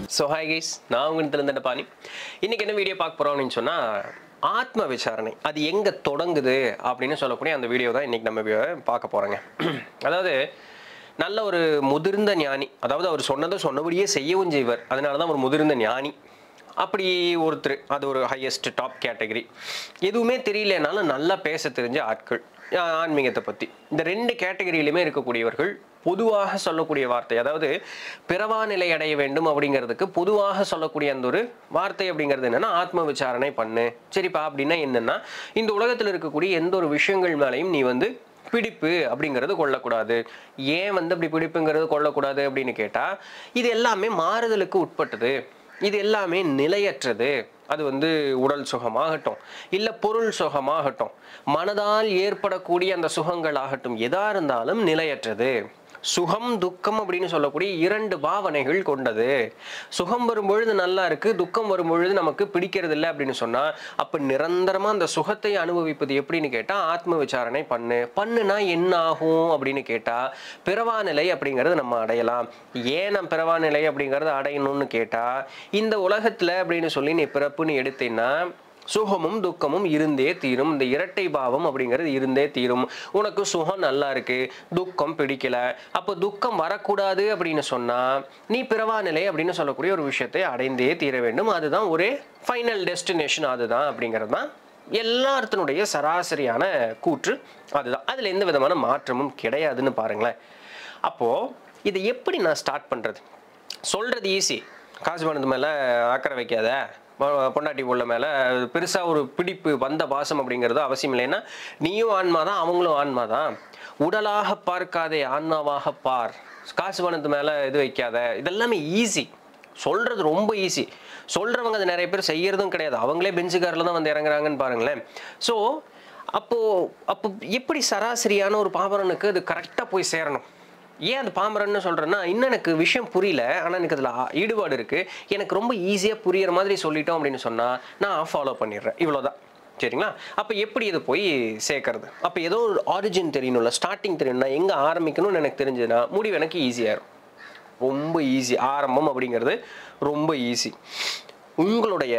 So hi guys நான் உங்களுக்கு இருந்த பாணி இன்னைக்கு என்ன வீடியோ பார்க்க போகிறோம் அப்படின்னு சொன்னால் ஆத்ம விசாரணை அது எங்கே தொடங்குது அப்படின்னு சொல்லக்கூடிய அந்த வீடியோ தான் இன்னைக்கு நம்ம வி- பார்க்க போகிறோங்க அதாவது நல்ல ஒரு முதிர்ந்த ஞானி அதாவது அவர் சொன்னதை சொன்னபடியே செய்யவும் செய்வார் அதனால தான் ஒரு முதிர்ந்த ஞானி அப்படி ஒருத்தர் அது ஒரு ஹையஸ்ட் டாப் கேட்டகரி எதுவுமே தெரியலனாலும் நல்லா பேச தெரிஞ்ச ஆட்கள் ஆ- ஆன்மீகத்தை பற்றி இந்த ரெண்டு கேட்டகரியிலுமே இருக்கக்கூடியவர்கள் பொதுவாக சொல்லக்கூடிய வார்த்தை அதாவது பிறவா நிலை அடைய வேண்டும் அப்படிங்கிறதுக்கு பொதுவாக சொல்லக்கூடிய அந்த ஒரு வார்த்தை அப்படிங்கிறது என்னன்னா ஆத்ம விசாரணை பண்ணு சரிப்பா அப்படின்னா என்னன்னா இந்த உலகத்தில் இருக்கக்கூடிய எந்த ஒரு விஷயங்கள் மேலேயும் நீ வந்து பிடிப்பு அப்படிங்கிறது கொள்ளக்கூடாது ஏன் வந்து அப்படி பிடிப்புங்கிறது கொள்ளக்கூடாது அப்படின்னு கேட்டால் இது எல்லாமே மாறுதலுக்கு உட்பட்டது இது எல்லாமே நிலையற்றது அது வந்து உடல் சுகமாகட்டும் இல்லை பொருள் சுகமாகட்டும் மனதால் ஏற்படக்கூடிய அந்த சுகங்களாகட்டும் எதா இருந்தாலும் நிலையற்றது சுகம் துக்கம் அப்படின்னு சொல்லக்கூடிய இரண்டு பாவனைகள் கொண்டது சுகம் வரும்பொழுது நல்லா இருக்கு துக்கம் வரும்பொழுது நமக்கு பிடிக்கிறது இல்லை அப்படின்னு சொன்னா அப்ப நிரந்தரமா அந்த சுகத்தை அனுபவிப்பது எப்படின்னு கேட்டா ஆத்ம விசாரணை பண்ணு பண்ணுனா என்ன ஆகும் அப்படின்னு கேட்டா பிறவா நிலை அப்படிங்கறது நம்ம அடையலாம் ஏன் நம்ம பிறவா நிலை அப்படிங்கறத அடையணும்னு கேட்டா இந்த உலகத்துல அப்படின்னு சொல்லி நீ பிறப்புன்னு எடுத்தீங்கன்னா சுகமும் துக்கமும் இருந்தே தீரும் இந்த இரட்டை பாவம் அப்படிங்கிறது இருந்தே தீரும் உனக்கு சுகம் நல்லா இருக்கு துக்கம் பிடிக்கல அப்போ துக்கம் வரக்கூடாது அப்படின்னு சொன்னா நீ பிறவா நிலை அப்படின்னு சொல்லக்கூடிய ஒரு விஷயத்தை அடைந்தே தீர வேண்டும் அதுதான் ஒரே ஃபைனல் டெஸ்டினேஷன் அதுதான் அப்படிங்கிறது தான் எல்லாத்தினுடைய சராசரியான கூற்று அதுதான் அதில் எந்த விதமான மாற்றமும் கிடையாதுன்னு பாருங்களேன் அப்போ இதை எப்படி நான் ஸ்டார்ட் பண்றது சொல்றது ஈஸி காசு பணத்து மேலே அக்கறை வைக்காத பொ- பொண்டாட்டி உள்ள மேலே பெருசாக ஒரு பிடிப்பு வந்த பாசம் அப்படிங்கிறது அவசியம் இல்லைன்னா நீயும் ஆன்மா தான் அவங்களும் ஆன்மா தான் உடலாக பார்க்காதே ஆன்மாவாக பார் காசு பணத்து மேலே இது வைக்காத இதெல்லாமே ஈஸி சொல்றது ரொம்ப ஈஸி சொல்றவங்க அது நிறைய பேர் செய்யறதும் கிடையாது அவங்களே பெஞ்சு காரில் தான் வந்து இறங்குறாங்கன்னு பாருங்களேன் ஸோ அப்போ அப்போ எப்படி சராசரியான ஒரு பாமரனுக்கு அது கரெக்டாக போய் சேரணும் ஏன் அது பாமரன்னு சொல்கிறேன்னா இன்னும் எனக்கு விஷயம் புரியல ஆனால் எனக்கு அதில் ஈடுபாடு இருக்குது எனக்கு ரொம்ப ஈஸியாக புரியிற மாதிரி சொல்லிட்டோம் அப்படின்னு சொன்னால் நான் ஃபாலோ பண்ணிடுறேன் இவ்வளோதான் சரிங்களா அப்போ எப்படி இது போய் சேர்க்கறது அப்போ ஏதோ ஒரு ஆரிஜின் தெரியணும்ல ஸ்டார்டிங் தெரியணும்னா எங்கே ஆரம்பிக்கணும்னு எனக்கு தெரிஞ்சதுன்னா முடிவு எனக்கு ஈஸியாகிடும் ரொம்ப ஈஸி ஆரம்பம் அப்படிங்கிறது ரொம்ப ஈஸி உங்களுடைய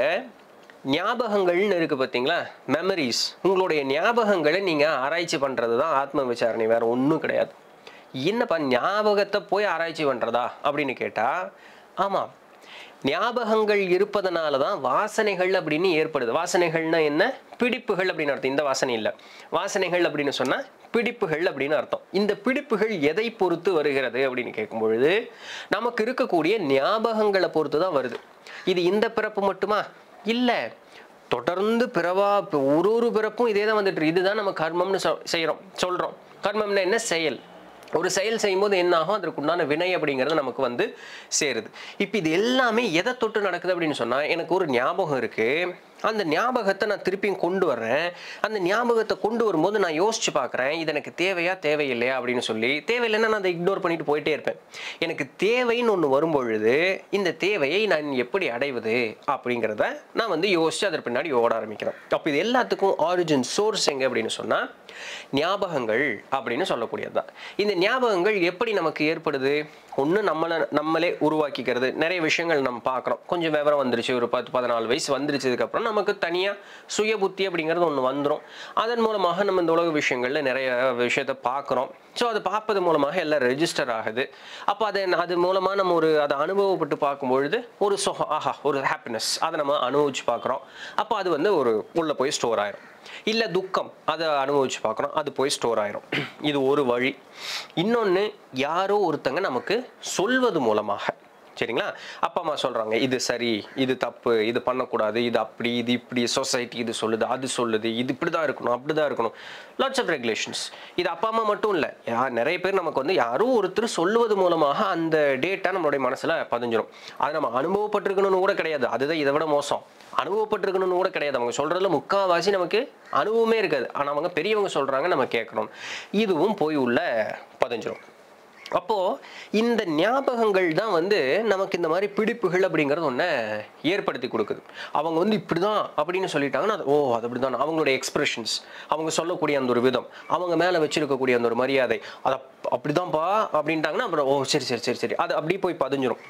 ஞாபகங்கள்னு இருக்கு பார்த்தீங்களா மெமரிஸ் உங்களுடைய ஞாபகங்களை நீங்கள் ஆராய்ச்சி பண்ணுறது தான் ஆத்ம விசாரணை வேற ஒன்றும் கிடையாது என்னப்பா ஞாபகத்தை போய் ஆராய்ச்சி பண்ணுறதா அப்படின்னு கேட்டால் ஆமாம் ஞாபகங்கள் இருப்பதனால தான் வாசனைகள் அப்படின்னு ஏற்படுது வாசனைகள்னா என்ன பிடிப்புகள் அப்படின்னு அர்த்தம் இந்த வாசனை இல்லை வாசனைகள் அப்படின்னு சொன்னால் பிடிப்புகள் அப்படின்னு அர்த்தம் இந்த பிடிப்புகள் எதை பொறுத்து வருகிறது அப்படின்னு கேட்கும் பொழுது நமக்கு இருக்கக்கூடிய ஞாபகங்களை பொறுத்து தான் வருது இது இந்த பிறப்பு மட்டுமா இல்லை தொடர்ந்து பிறவா இப்ப ஒரு ஒரு பிறப்பும் இதே தான் வந்துட்டு இருக்கு. இதுதான் நம்ம கர்மம்னு சொ- செய்றோம் சொல்றோம் கர்மம்னா என்ன செயல் ஒரு செயல் செய்யும்போது என்ன ஆகும் அதற்கு உண்டான வினை அப்படிங்கிறது நமக்கு வந்து சேருது இப்போ இது எல்லாமே எதை தொட்டு நடக்குது அப்படின்னு சொன்னா எனக்கு ஒரு ஞாபகம் இருக்கு அந்த ஞாபகத்தை நான் திருப்பியும் கொண்டு வர்றேன் அந்த ஞாபகத்தை கொண்டு வரும்போது நான் யோசிச்சு பார்க்குறேன் இது எனக்கு தேவையா தேவையில்லையா அப்படின்னு சொல்லி தேவையில்லைன்னா நான் அதை இக்னோர் பண்ணிட்டு போயிட்டே இருப்பேன் எனக்கு தேவைன்னு ஒன்று வரும்பொழுது இந்த தேவையை நான் எப்படி அடைவது அப்படிங்கிறத நான் வந்து யோசிச்சு அதற்கு பின்னாடி ஓட ஆரம்பிக்கிறேன் அப்போ இது எல்லாத்துக்கும் ஆரிஜின் சோர்ஸ் எங்க அப்படின்னு சொன்னா ஞாபகங்கள் அப்படின்னு சொல்லக்கூடியது தான் இந்த ஞாபகங்கள் எப்படி நமக்கு ஏற்படுது ஒன்று நம்மளை நம்மளே உருவாக்கிக்கிறது நிறைய விஷயங்கள் நம்ம பார்க்குறோம் கொஞ்சம் விவரம் வந்துருச்சு ஒரு பத்து பதினாலு வயசு வந்துருச்சதுக்கப்புறம் நமக்கு தனியாக சுய புத்தி அப்படிங்கிறது ஒன்று வந்துடும் அதன் மூலமாக நம்ம இந்த உலக விஷயங்களில் நிறைய விஷயத்த பார்க்குறோம் ஸோ அதை பார்ப்பது மூலமாக எல்லாம் ரெஜிஸ்டர் ஆகுது அப்போ அதை அது மூலமாக நம்ம ஒரு அதை அனுபவப்பட்டு பார்க்கும்பொழுது ஒரு சுகம் ஆஹா ஒரு ஹாப்பினஸ் அதை நம்ம அனுபவிச்சு பார்க்குறோம் அப்போ அது வந்து ஒரு உள்ளே போய் ஸ்டோர் ஆயிரும் இல்லை துக்கம் அதை அனுபவிச்சு பார்க்குறோம் அது போய் ஸ்டோர் ஆயிரும் இது ஒரு வழி இன்னொன்று யாரோ ஒருத்தங்க நமக்கு சொல்வது மூலமாக சரிங்களா அப்பா அம்மா சொல்கிறாங்க இது சரி இது தப்பு இது பண்ணக்கூடாது இது அப்படி இது இப்படி சொசைட்டி இது சொல்லுது அது சொல்லுது இது இப்படி தான் இருக்கணும் அப்படி தான் இருக்கணும் லாட்ஸ் ஆஃப் ரெகுலேஷன்ஸ் இது அப்பா அம்மா மட்டும் இல்லை யா நிறைய பேர் நமக்கு வந்து யாரோ ஒருத்தர் சொல்லுவது மூலமாக அந்த டேட்டா நம்மளுடைய மனசில் பதிஞ்சிரும் அது நம்ம அனுபவப்பட்டிருக்கணும்னு கூட கிடையாது அதுதான் இதை விட மோசம் அனுபவப்பட்டிருக்கணும்னு கூட கிடையாது அவங்க சொல்றதுல முக்கால்வாசி நமக்கு அனுபவமே இருக்காது ஆனால் அவங்க பெரியவங்க சொல்றாங்க நம்ம கேட்கணும் இதுவும் போய் உள்ள பதிஞ்சிரும் அப்போ இந்த ஞாபகங்கள் தான் வந்து நமக்கு இந்த மாதிரி பிடிப்புகள் அப்படிங்கிறது ஒன்றை ஏற்படுத்தி கொடுக்குது அவங்க வந்து இப்படிதான் அப்படின்னு சொல்லிட்டாங்கன்னா அது, ஓ அது அப்படிதான் அவங்களுடைய எக்ஸ்பிரஷன்ஸ் அவங்க சொல்லக்கூடிய அந்த ஒரு விதம் அவங்க மேலே வச்சிருக்கக்கூடிய அந்த ஒரு மரியாதை அதை அப்படிதான்ப்பா அப்படின்ட்டாங்கன்னா அப்புறம் ஓ சரி சரி சரி சரி அது அப்படியே போய் பதிஞ்சிரும்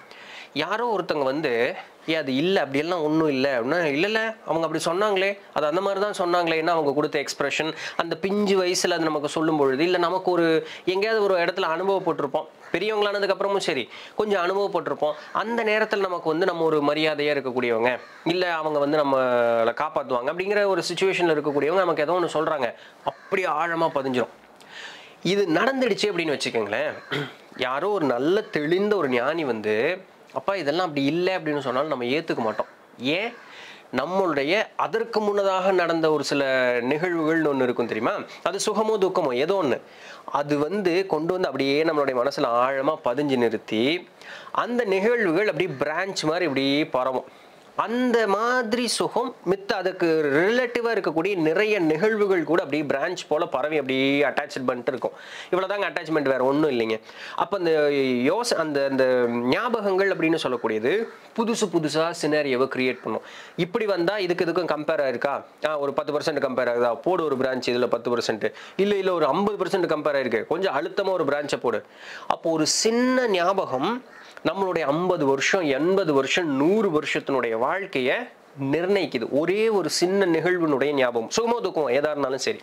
யாரோ ஒருத்தங்க வந்து ஏ அது இல்லை அப்படியெல்லாம் ஒன்றும் இல்லை அப்படின்னா இல்லை இல்லை அவங்க அப்படி சொன்னாங்களே அது அந்த மாதிரி தான் சொன்னாங்களேன்னா அவங்க கொடுத்த எக்ஸ்பிரஷன் அந்த பிஞ்சு வயசில் அது நமக்கு சொல்லும் பொழுது இல்லை நமக்கு ஒரு எங்கேயாவது ஒரு இடத்துல அனுபவப்பட்டிருப்போம் பெரியவங்களானதுக்கு அப்புறமும் சரி கொஞ்சம் அனுபவப்பட்டிருப்போம் அந்த நேரத்தில் நமக்கு வந்து நம்ம ஒரு மரியாதையாக இருக்கக்கூடியவங்க இல்லை அவங்க வந்து நம்மளை காப்பாற்றுவாங்க அப்படிங்கிற ஒரு சுச்சுவேஷனில் இருக்கக்கூடியவங்க நமக்கு ஏதோ ஒன்று சொல்கிறாங்க அப்படி ஆழமாக பதிஞ்சிரும் இது நடந்துடுச்சு அப்படின்னு வச்சுக்கோங்களேன் யாரோ ஒரு நல்ல தெளிந்த ஒரு ஞானி வந்து அப்பா இதெல்லாம் அப்படி இல்லை அப்படின்னு சொன்னாலும் நம்ம ஏற்றுக்க மாட்டோம் ஏன் நம்மளுடைய அதற்கு முன்னதாக நடந்த ஒரு சில நிகழ்வுகள்னு ஒன்று இருக்கும் தெரியுமா அது சுகமோ துக்கமோ ஏதோ ஒன்று அது வந்து கொண்டு வந்து அப்படியே நம்மளுடைய மனசில் ஆழமாக பதிஞ்சு நிறுத்தி அந்த நிகழ்வுகள் அப்படியே பிரான்ச் மாதிரி இப்படியே பரவும் அந்த மாதிரி சுகம் மித்த அதுக்கு ரிலேட்டிவாக இருக்கக்கூடிய நிறைய நிகழ்வுகள் கூட அப்படியே பிரான்ச் போல பரவி அப்படியே அட்டாச் பண்ணிட்டு இருக்கும் இவ்வளோதாங்க அட்டாச்மெண்ட் வேற ஒன்றும் இல்லைங்க அப்போ அந்த யோச அந்த அந்த ஞாபகங்கள் அப்படின்னு சொல்லக்கூடியது புதுசு புதுசாக சினாரியோவை கிரியேட் பண்ணும் இப்படி வந்தால் இதுக்கு இதுக்கும் கம்பேர் ஆயிருக்கா ஆ ஒரு பத்து பர்சன்ட் கம்பேர் ஆகுதா போடு ஒரு பிரான்ச் இதில் பத்து பர்சன்ட் இல்லை இல்லை ஒரு ஐம்பது பர்சன்ட் கம்பேர் ஆயிருக்கு கொஞ்சம் அழுத்தமாக ஒரு பிரான்ச்சை போடு அப்போ ஒரு சின்ன ஞாபகம் நம்மளுடைய ஐம்பது வருஷம் எண்பது வருஷம் நூறு வருஷத்தினுடைய வாழ்க்கையை நிர்ணயிக்குது ஒரே ஒரு சின்ன நிகழ்வினுடைய ஞாபகம் சுகமோ துக்கமோ எதா இருந்தாலும் சரி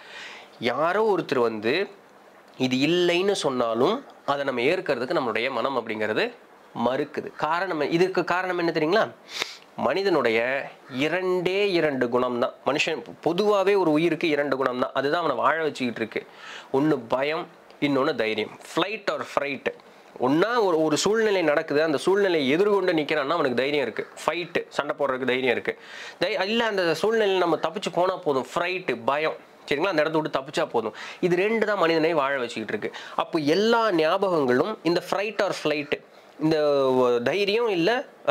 யாரோ ஒருத்தர் வந்து இது இல்லைன்னு சொன்னாலும் அதை நம்ம ஏற்கிறதுக்கு நம்மளுடைய மனம் அப்படிங்கிறது மறுக்குது காரணம் இதுக்கு காரணம் என்ன தெரியுங்களா மனிதனுடைய இரண்டே இரண்டு குணம் தான் மனுஷன் பொதுவாகவே ஒரு உயிருக்கு இரண்டு குணம் தான் அதுதான் அவனை வாழ வச்சுக்கிட்டு இருக்கு ஒன்று பயம் இன்னொன்று தைரியம் ஃப்ளைட் ஆர் ஃப்ரைட்டு ஒன்றா ஒரு ஒரு சூழ்நிலை நடக்குது அந்த சூழ்நிலையை எதிர்கொண்டு நிற்கிறான்னா அவனுக்கு தைரியம் இருக்குது ஃபைட்டு சண்டை போடுறதுக்கு தைரியம் இருக்குது தை இல்லை அந்த சூழ்நிலையில் நம்ம தப்பிச்சு போனால் போதும் ஃப்ரைட்டு பயம் சரிங்களா அந்த இடத்த விட்டு தப்பிச்சா போதும் இது ரெண்டு தான் மனிதனை வாழ வச்சுக்கிட்டு இருக்கு அப்போ எல்லா ஞாபகங்களும் இந்த ஃப்ரைட் ஆர் ஃப்ளைட்டு இந்த தைரியம் இல்லை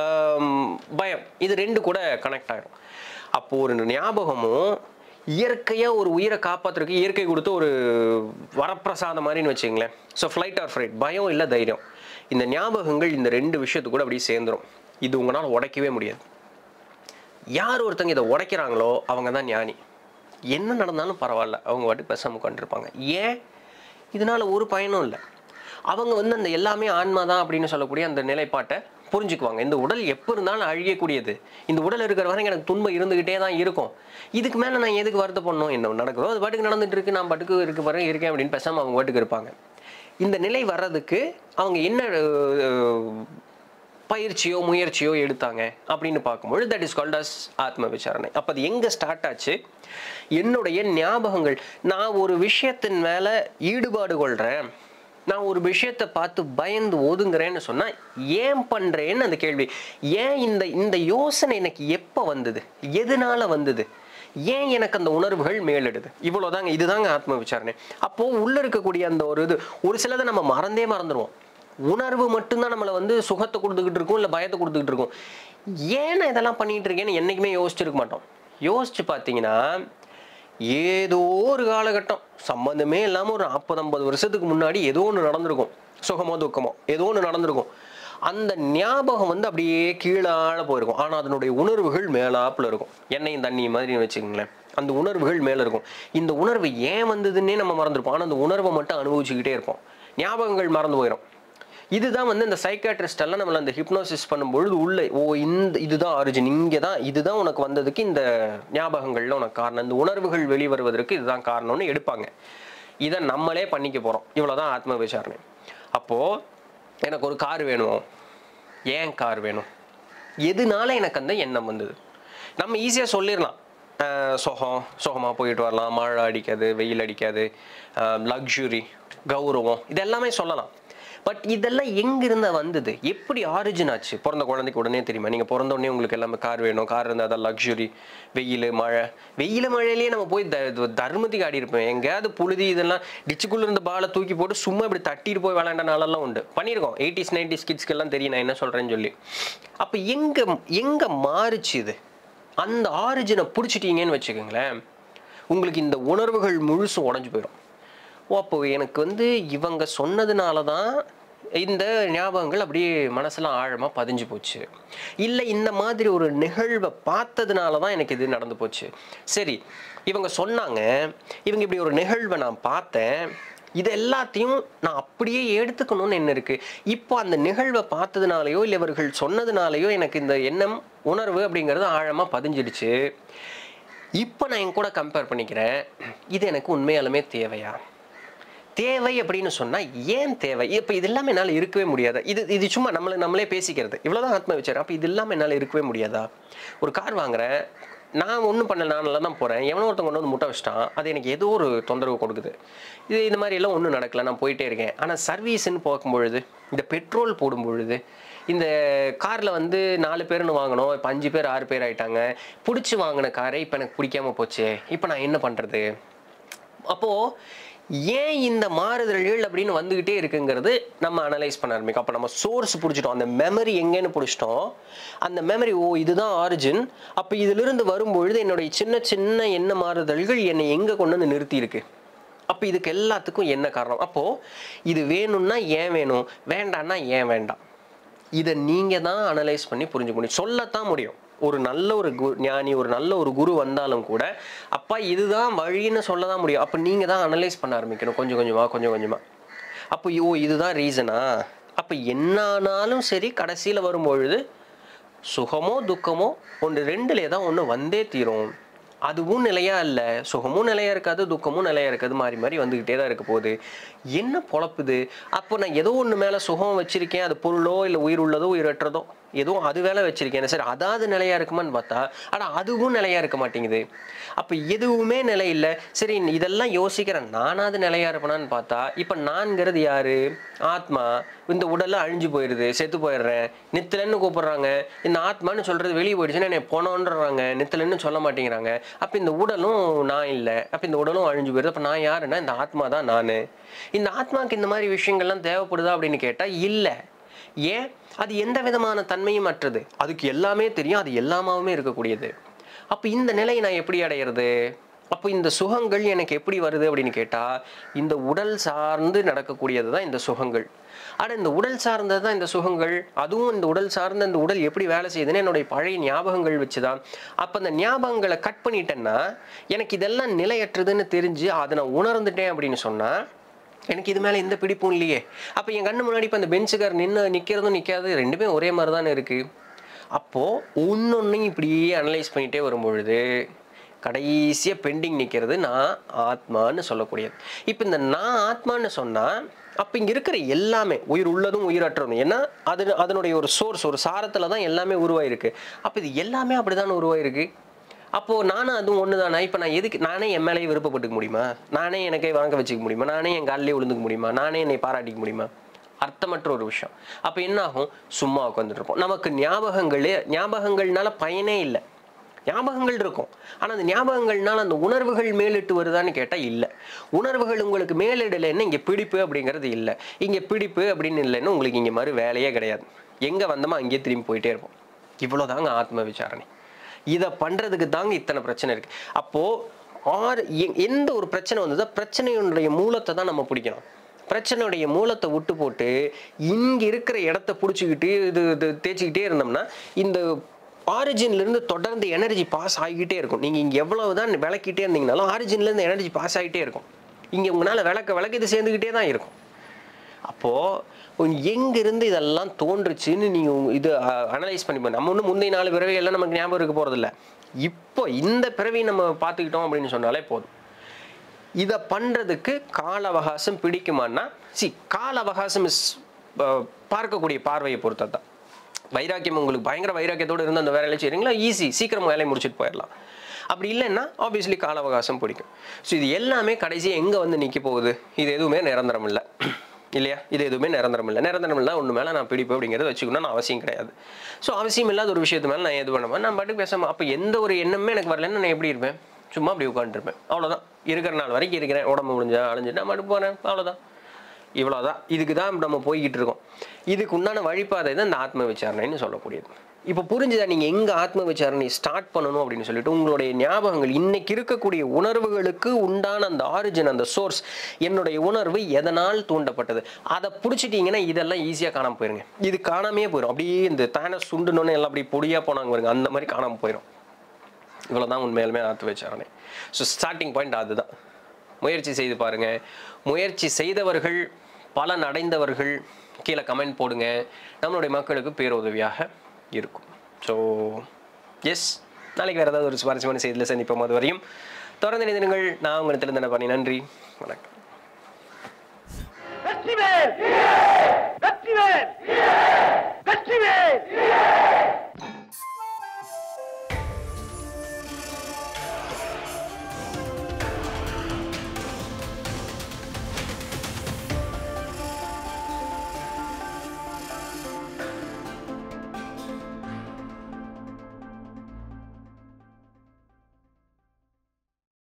பயம் இது ரெண்டு கூட கனெக்ட் ஆகிடும் அப்போ ஒரு ஞாபகமும் இயற்கையாக ஒரு உயிரை காப்பாற்றுறதுக்கு இயற்கை கொடுத்த ஒரு வரப்பிரசாதம் மாதிரின்னு வச்சுங்களேன் ஸோ ஃப்ளைட் ஆர் ஃப்ளைட் பயம் இல்லை தைரியம் இந்த ஞாபகங்கள் இந்த ரெண்டு விஷயத்து கூட அப்படியே சேர்ந்துரும் இது உங்களால் உடைக்கவே முடியாது யார் ஒருத்தங்க இதை உடைக்கிறாங்களோ அவங்க தான் ஞானி என்ன நடந்தாலும் பரவாயில்ல அவங்க வாட்டி பேசாமல் உட்காந்துருப்பாங்க ஏன் இதனால ஒரு பயனும் இல்லை அவங்க வந்து அந்த எல்லாமே ஆன்மா தான் அப்படின்னு சொல்லக்கூடிய அந்த நிலைப்பாட்டை புரிஞ்சுக்குவாங்க இந்த உடல் எப்போ இருந்தாலும் அழியக்கூடியது இந்த உடல் இருக்கிற வரைக்கும் எனக்கு துன்பம் இருந்துகிட்டே தான் இருக்கும் இதுக்கு மேலே நான் எதுக்கு வருத்தப்படணும் என்ன நடக்குதோ அது பாட்டுக்கு நடந்துட்டு இருக்கு நான் பாட்டுக்கு இருக்க வர இருக்கேன் அப்படின்னு பேசாமல் அவங்க பாட்டுக்கு இருப்பாங்க இந்த நிலை வர்றதுக்கு அவங்க என்ன அஹ், பயிற்சியோ முயற்சியோ எடுத்தாங்க அப்படின்னு பார்க்கும்பொழுது தட் இஸ் கால்ட் அஸ் ஆத்ம விசாரணை அப்போ அது எங்கே ஸ்டார்ட் ஆச்சு என்னுடைய ஞாபகங்கள் நான் ஒரு விஷயத்தின் மேலே ஈடுபாடு கொள்கிறேன் நான் ஒரு விஷயத்தை பார்த்து பயந்து ஒதுங்குறேன்னு சொன்னால் ஏன் பண்ணுறேன்னு அந்த கேள்வி ஏன் இந்த இந்த யோசனை எனக்கு எப்போ வந்தது எதனால வந்தது ஏன் எனக்கு அந்த உணர்வுகள் மேலெடுது இவ்வளோதாங்க இதுதாங்க ஆத்ம விசாரணை அப்போது உள்ளே இருக்கக்கூடிய அந்த ஒரு இது ஒரு சிலதை நம்ம மறந்தே மறந்துடுவோம் உணர்வு மட்டும்தான் நம்மளை வந்து சுகத்தை கொடுத்துக்கிட்டு இருக்கும் இல்லை பயத்தை கொடுத்துக்கிட்டு இருக்கும் ஏன் நான் இதெல்லாம் பண்ணிட்டு இருக்கேன்னு என்றைக்குமே யோசிச்சிருக்க மாட்டோம் யோசிச்சு பார்த்தீங்கன்னா ஏதோ ஒரு காலகட்டம் சம்மந்தமே இல்லாமல் ஒரு நாற்பது ஐம்பது வருஷத்துக்கு முன்னாடி ஏதோ ஒன்று நடந்திருக்கும் சுகமோ துக்கமோ ஏதோ ஒன்று நடந்திருக்கும் அந்த ஞாபகம் வந்து அப்படியே கீழால போயிருக்கும் ஆனால் அதனுடைய உணர்வுகள் மேலாப்புல இருக்கும் எண்ணெயும் தண்ணி மாதிரி வச்சுக்கோங்களேன் அந்த உணர்வுகள் மேலே இருக்கும் இந்த உணர்வு ஏன் வந்ததுன்னே நம்ம மறந்துருப்போம் ஆனால் அந்த உணர்வை மட்டும் அனுபவிச்சுக்கிட்டே இருப்போம் ஞாபகங்கள் மறந்து போயிடும் இதுதான் வந்து இந்த சைக்காட்ரிஸ்ட் எல்லாம் நம்மள அந்த ஹிப்னோசிஸ் பண்ணும்பொழுது உள்ள ஓ இந்த இதுதான் ஆரிஜின் இங்கே தான் இதுதான் உனக்கு வந்ததுக்கு இந்த ஞாபகங்கள்ல உனக்கு காரணம் இந்த உணர்வுகள் வெளிவருவதற்கு இதுதான் காரணம்னு எடுப்பாங்க இதை நம்மளே பண்ணிக்க போகிறோம் இவ்வளோதான் ஆத்ம விசாரணை அப்போது எனக்கு ஒரு கார் வேணும் ஏன் கார் வேணும் எதனால எனக்கு அந்த எண்ணம் வந்தது நம்ம ஈஸியாக சொல்லிடலாம் அஹ் சுகம் சுகமாக போயிட்டு வரலாம் மழை அடிக்காது வெயில் அடிக்காது லக்ஸுரி கௌரவம் இது எல்லாமே சொல்லலாம் பட் இதெல்லாம் எங்கிருந்து வந்தது எப்படி ஆரிஜின் ஆச்சு பிறந்த குழந்தைக்கு உடனே தெரியுமா நீங்கள் பிறந்த உடனே உங்களுக்கு எல்லாமே கார் வேணும் கார் இருந்தால் தான் லக்ஸுரி வெயில் மழை வெயில் மழையிலேயே நம்ம போய் த த- தர்மத்துக்கு ஆடி இருப்போம் எங்கேயாவது புழுதி இதெல்லாம் டிச்சுக்குள்ளே இருந்த பாலை தூக்கி போட்டு சும்மா இப்படி தட்டிட்டு போய் விளையாண்ட நாளெல்லாம் உண்டு பண்ணியிருக்கோம் எயிட்டிஸ் நைன்டிஸ் கிட்ஸ்க்கெல்லாம் தெரியும் நான் என்ன சொல்கிறேன்னு சொல்லி அப்போ எங்கே எங்கே மாறுச்சு இது அந்த ஆரிஜினை பிடிச்சிட்டீங்கன்னு வச்சுக்கோங்களேன் உங்களுக்கு இந்த உணர்வுகள் முழுசும் உடஞ்சு போயிடும் ஓ அப்போ எனக்கு வந்து இவங்க சொன்னதுனால தான் இந்த ஞாபகங்கள் அப்படியே மனசுலாம் ஆழமாக பதிஞ்சு போச்சு இல்லை இந்த மாதிரி ஒரு நிகழ்வை பார்த்ததுனால தான் எனக்கு இது நடந்து போச்சு சரி இவங்க சொன்னாங்க இவங்க இப்படி ஒரு நிகழ்வை நான் பார்த்தேன் இது எல்லாத்தையும் நான் அப்படியே எடுத்துக்கணும்னு என்ன இருக்கு இப்போ அந்த நிகழ்வை பார்த்ததுனாலயோ இல்லை இவர்கள் சொன்னதுனாலயோ எனக்கு இந்த எண்ணம் உணர்வு அப்படிங்கிறது ஆழமாக பதிஞ்சிடுச்சு இப்போ நான் என் கூட கம்பேர் பண்ணிக்கிறேன் இது எனக்கு உண்மையாலுமே தேவையா தேவை அப்படின்னு சொன்னா ஏன் தேவை இப்போ இது இல்லாமல் என்னால் இருக்கவே முடியாதா இது இது சும்மா நம்மளை நம்மளே பேசிக்கிறது இவ்வளோதான் ஆத்ம விசாரம் அப்போ இது இல்லாமல் என்னால் இருக்கவே முடியாதா ஒரு கார் வாங்குறேன் நான் ஒன்றும் பண்ணல நான் நல்லா தான் போகிறேன் எவனோ ஒருத்தன் கொண்டு வந்து முட்டை வச்சிட்டான் அது எனக்கு ஏதோ ஒரு தொந்தரவு கொடுக்குது இது இந்த மாதிரி எல்லாம் ஒன்றும் நடக்கல நான் போயிட்டே இருக்கேன் ஆனால் சர்வீஸ்ன்னு பார்க்கும்பொழுது இந்த பெட்ரோல் போடும் பொழுது இந்த காரில் வந்து நாலு பேர்னு வாங்கினோம் இப்போ அஞ்சு பேர் ஆறு பேர் ஆயிட்டாங்க பிடிச்சி வாங்கின காரை இப்போ எனக்கு பிடிக்காம போச்சு இப்போ நான் என்ன பண்ணுறது அப்போது ஏன் இந்த மாறுதல்கள் அப்படின்னு வந்துக்கிட்டே இருக்குங்கிறது நம்ம அனலைஸ் பண்ண ஆரம்பிக்கும் அப்போ நம்ம சோர்ஸ் பிடிச்சிட்டோம் அந்த மெமரி எங்கேன்னு பிடிச்சிட்டோம் அந்த மெமரி ஓ இதுதான் ஆரிஜின் அப்போ இதிலிருந்து வரும்பொழுது என்னுடைய சின்ன சின்ன என்ன மாறுதல்கள் என்னை எங்கே கொண்டு வந்து நிறுத்தி இருக்கு அப்போ இதுக்கு எல்லாத்துக்கும் என்ன காரணம் அப்போது இது வேணும்னா ஏன் வேணும் வேண்டாம்னா ஏன் வேண்டாம் இதை நீங்கள் தான் அனலைஸ் பண்ணி புரிஞ்சுக்க முடியும் சொல்லத்தான் முடியும் ஒரு நல்ல ஒரு கு ஞானி ஒரு நல்ல ஒரு குரு வந்தாலும் கூட அப்பா இதுதான் வழின்னு சொல்ல தான் முடியும் அப்போ நீங்கள் தான் அனலைஸ் பண்ண ஆரம்பிக்கணும் கொஞ்சம் கொஞ்சமாக கொஞ்சம் கொஞ்சமாக அப்போ ஓ இதுதான் ரீசனா அப்போ என்ன ஆனாலும் சரி கடைசியில் வரும்பொழுது சுகமோ துக்கமோ ஒன்று ரெண்டுல தான் ஒன்று வந்தே தீரும் அதுவும் நிலையா இல்லை சுகமும் நிலையா இருக்காது துக்கமும் நிலையா இருக்காது மாறி மாறி வந்துக்கிட்டே தான் இருக்க போகுது என்ன பொழப்புது அப்போ நான் ஏதோ ஒன்று மேலே சுகம் வச்சிருக்கேன் அது பொருளோ இல்லை உயிர் உள்ளதோ உயிரற்றதோ ஏதோ அது வேலை வச்சிருக்கேன் சரி அதாவது நிலையா இருக்குமான்னு பார்த்தா ஆனால் அதுவும் நிலையா இருக்க மாட்டேங்குது அப்போ எதுவுமே நிலை இல்லை சரி இதெல்லாம் யோசிக்கிறேன் நானாவது நிலையா இருப்பேனான்னு பார்த்தா இப்போ நான்கிறது யாரு ஆத்மா இந்த உடல்ல அழிஞ்சு போயிடுது செத்து போயிடுறேன் நித்திலன்னு கூப்பிடுறாங்க இந்த ஆத்மான்னு சொல்றது வெளியே போயிடுச்சுன்னா என்னை போனோன்றாங்க நித்திலன்னு சொல்ல மாட்டேங்கிறாங்க அப்போ இந்த உடலும் நான் இல்லை அப்போ இந்த உடலும் அழிஞ்சு போயிடுது அப்போ நான் யாருன்னா இந்த ஆத்மா தான் நான் இந்த ஆத்மாக்கு இந்த மாதிரி விஷயங்கள்லாம் தேவைப்படுதா அப்படின்னு கேட்டால் இல்லை ஏன் அது எந்த விதமான தன்மையும் அற்றது அதுக்கு எல்லாமே தெரியும் அது எல்லாமாவுமே இருக்கக்கூடியது அப்போ இந்த நிலையை நான் எப்படி அடையிறது அப்போ இந்த சுகங்கள் எனக்கு எப்படி வருது அப்படின்னு கேட்டால் இந்த உடல் சார்ந்து நடக்கக்கூடியது தான் இந்த சுகங்கள் ஆனால் இந்த உடல் சார்ந்தது தான் இந்த சுகங்கள் அதுவும் இந்த உடல் சார்ந்த இந்த உடல் எப்படி வேலை செய்யுதுன்னு என்னுடைய பழைய ஞாபகங்கள் வச்சு தான் அப்போ அந்த ஞாபகங்களை கட் பண்ணிட்டேன்னா எனக்கு இதெல்லாம் நிலையற்றதுன்னு தெரிஞ்சு அதை நான் உணர்ந்துட்டேன் அப்படின்னு சொன்னால் எனக்கு இது மேலே எந்த பிடிப்பும் இல்லையே அப்போ என் கண்ணு முன்னாடி இப்போ அந்த பெஞ்சுக்கார் நின்று நிற்கிறதும் நிற்காது ரெண்டுமே ஒரே மாதிரி தானே இருக்குது அப்போது ஒன்னொன்னையும் இப்படியே அனலைஸ் பண்ணிகிட்டே வரும்பொழுது கடைசியாக பெண்டிங் நிற்கிறது நான் ஆத்மான்னு சொல்லக்கூடியது இப்போ இந்த நான் ஆத்மான்னு சொன்னால் அப்போ இங்கே இருக்கிற எல்லாமே உயிர் உள்ளதும் உயிரற்றதும் ஏன்னா அது அதனுடைய ஒரு சோர்ஸ் ஒரு சாரத்தில் தான் எல்லாமே உருவாயிருக்கு அப்போ இது எல்லாமே அப்படி தானே உருவாயிருக்கு அப்போது நானும் அதுவும் ஒன்று தானே இப்போ நான் எதுக்கு நானே என் மேலேயே விருப்பப்பட்டுக்க முடியுமா நானே எனக்கே வாங்க வச்சுக்க முடியுமா நானே என் காலிலே விழுந்துக்க முடியுமா நானே என்னை பாராட்டிக்க முடியுமா அர்த்தமற்ற ஒரு விஷயம் அப்போ என்ன ஆகும் சும்மா உட்காந்துட்டு இருப்போம் நமக்கு ஞாபகங்களே ஞாபகங்கள்னால பயனே இல்லை ஞாபகங்கள் இருக்கும் ஆனால் அந்த ஞாபகங்கள்னால அந்த உணர்வுகள் மேலிட்டு வருதான்னு கேட்டால் இல்லை உணர்வுகள் உங்களுக்கு மேலிடலைன்னா இங்கே பிடிப்பு அப்படிங்கிறது இல்லை இங்கே பிடிப்பு அப்படின்னு இல்லைன்னா உங்களுக்கு இங்கே மாதிரி வேலையே கிடையாது எங்கே வந்தோமோ அங்கேயே திரும்பி போயிட்டே இருப்போம் இவ்வளோதாங்க ஆத்ம விசாரணை இதை பண்ணுறதுக்கு தாங்க இத்தனை பிரச்சனை இருக்குது அப்போது ஆறு எ- எந்த ஒரு பிரச்சனை வந்ததோ பிரச்சனையுடைய மூலத்தை தான் நம்ம பிடிக்கணும் பிரச்சனையுடைய மூலத்தை விட்டு போட்டு இங்கே இருக்கிற இடத்த பிடிச்சிக்கிட்டு இது இது தேய்ச்சிக்கிட்டே இருந்தோம்னா இந்த origin ல இருந்து தொடர்ந்து எனர்ஜி பாஸ் ஆகிக்கிட்டே இருக்கும் நீங்கள் இங்கே எவ்வளவு தான் விளக்கிட்டே இருந்தீங்கனாலும் origin ல இருந்து எனர்ஜி பாஸ் ஆகிட்டே இருக்கும் இங்கே உங்களால் விளக்க விளக்க இது சேர்ந்துக்கிட்டே தான் இருக்கும் அப்போது எங்கிருந்து இதெல்லாம் தோன்றுச்சுன்னு நீங்கள் இது அனலைஸ் பண்ணி பாருங்க. நம்ம ஒன்றும் முந்தைய நாலு பிறவி எல்லாம் நமக்கு ஞாபகம் இருக்க போகிறதில்ல இப்போ இந்த பிறவி நம்ம பார்த்துக்கிட்டோம் அப்படின்னு சொன்னாலே போதும் இதை பண்ணுறதுக்கு கால அவகாசம் பிடிக்குமான்னா சி கால அவகாசம் இஸ் பார்க்கக்கூடிய பார்வையை பொறுத்தது தான் வைராக்கியம் உங்களுக்கு பயங்கர வைராக்கியத்தோடு இருந்து அந்த வேலையை செய்கிறீங்களா ஈஸி சீக்கிரம் வேலையை முடிச்சுட்டு போயிடலாம் அப்படி இல்லைன்னா ஆப்வியஸ்லி கால அவகாசம் பிடிக்கும் ஸோ இது எல்லாமே கடைசியாக எங்கே வந்து நிற்க போகுது இது எதுவுமே நிரந்தரம் இல்லை இல்லையா இது எதுவுமே நிரந்தரம் இல்லை நிரந்தரம் இல்லை ஒன்று மேலே நான் பிடிப்பு அப்படிங்கிறத வச்சுக்கணும்னு அவசியம் கிடையாது ஸோ அவசியம் இல்லாத ஒரு விஷயத்து மேலே நான் எது பண்ணுவேன் நான் பாட்டுக்கு பேசாமல் அப்போ எந்த ஒரு எண்ணமே எனக்கு வரலன்னா நான் எப்படி இருப்பேன் சும்மா அப்படி உட்காந்துருப்பேன் அவ்வளோதான் இருக்கிற நாள் வரைக்கும் இருக்கிறேன் உடம்பு முடிஞ்சா அழிஞ்சு நான் மட்டும் போகிறேன் அவ்வளோதான் இவ்வளோதான் இதுக்கு தான் நம்ம போய்கிட்டு இருக்கோம் இதுக்கு உண்டான வழிபாதை தான் இந்த ஆத்ம விசாரணைன்னு சொல்லக்கூடியது இப்போ புரிஞ்சுதா நீங்கள் எங்கே ஆத்ம விசாரணை ஸ்டார்ட் பண்ணணும் அப்படின்னு சொல்லிட்டு உங்களுடைய ஞாபகங்கள் இன்னைக்கு இருக்கக்கூடிய உணர்வுகளுக்கு உண்டான அந்த ஆரிஜின் அந்த சோர்ஸ் என்னுடைய உணர்வு எதனால் தூண்டப்பட்டது அதை பிடிச்சிட்டிங்கன்னா இதெல்லாம் ஈஸியாக காணாம போயிருங்க இது காணாமையே போயிடும் அப்படியே இந்த தானே சுண்டுனோன்னு எல்லாம் அப்படி பொடியாக போனாங்க பாருங்க அந்த மாதிரி காணாம போயிடும் இவ்வளோ தான் உண்மையாலுமே ஆத்ம விசாரணை ஸோ ஸ்டார்டிங் பாயிண்ட் அதுதான் முயற்சி செய்து பாருங்க முயற்சி செய்தவர்கள் பலன் அடைந்தவர்கள் கீழே கமெண்ட் போடுங்க நம்மளுடைய மக்களுக்கு பேருதவியாக இருக்கும் ஸோ எஸ் நாளைக்கு வேறு ஏதாவது ஒரு சுவாரஸ்யமான செய்தியில் சந்திப்போம் அது வரையும் தொடர்ந்து நிதினங்கள் நான் உங்களை திறந்தன பண்ணி நன்றி வணக்கம் வெற்றிவேல் வெற்றிவேல்